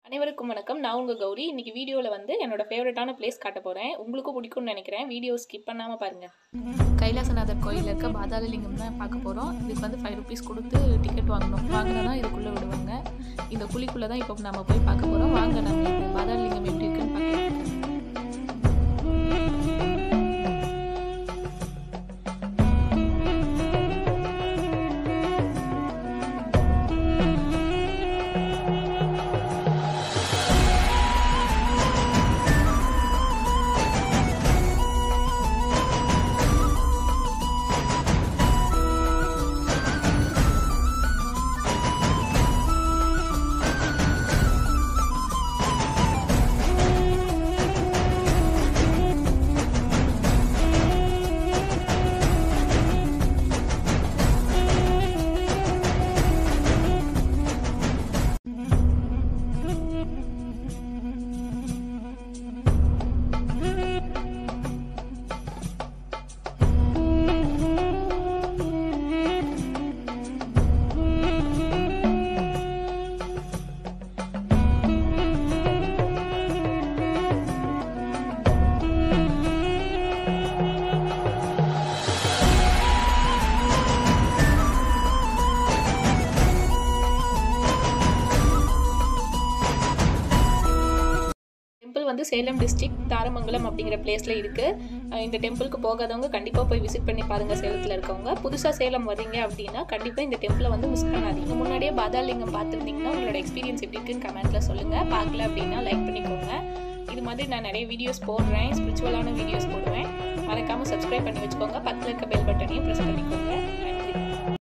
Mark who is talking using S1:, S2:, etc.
S1: அனைவருக்கும் வணக்கம் நான் உங்கள் கௌரி இன்னைக்கு வீடியோவில் வந்து என்னோட ஃபேவரட்டான பிளேஸ் காட்ட போகிறேன் உங்களுக்கும் பிடிக்கும்னு நினைக்கிறேன் வீடியோ ஸ்கிப் பண்ணாமல் பாருங்கள்
S2: கைலாசநாதர் கோயிலில் இருக்க பாதாளலிங்கம் தான் பார்க்க போகிறோம் இதுக்கு வந்து ஃபைவ் ருபீஸ் கொடுத்து டிக்கெட் வாங்கணும் வாங்கினா தான் இதுக்குள்ளே விடுவாங்க இந்த குழிக்குள்ளே தான் இப்போ நம்ம போய் பார்க்க போகிறோம் வாங்க நம்ம இது பாதாளலிங்கம் எப்படி இருக்குன்னு பார்க்கலாம்
S1: டெம்பிள் வந்து சேலம் டிஸ்ட்ரிக்ட் தாரமங்கலம் அப்படிங்கிற பிளேஸில் இருக்குது இந்த டெம்பிளுக்கு போகாதவங்க கண்டிப்பாக போய் விசிட் பண்ணி பாருங்கள் சேலத்தில் இருக்கவங்க புதுசாக சேலம் வரீங்க அப்படின்னா கண்டிப்பாக இந்த டெம்பிளை வந்து மிஸ் பண்ணாதீங்க முன்னாடியே பாதாளிங்கம் பார்த்துருந்தீங்கன்னா உங்களோட எக்ஸ்பீரியன்ஸ் எப்படி இருக்குன்னு கமெண்ட்டில் சொல்லுங்கள் பார்க்கல அப்படின்னா லைக் பண்ணிக்கோங்க இது மாதிரி நான் நிறைய வீடியோஸ் போடுறேன் ஸ்பிரிச்சுவலான வீடியோஸ் போடுவேன் மறக்காமல் சப்ஸ்கிரைப் பண்ணி வச்சுக்கோங்க பக்கத்தில் இருக்க பெல் பட்டனையும் ப்ரெஸ் பண்ணிக்கோங்க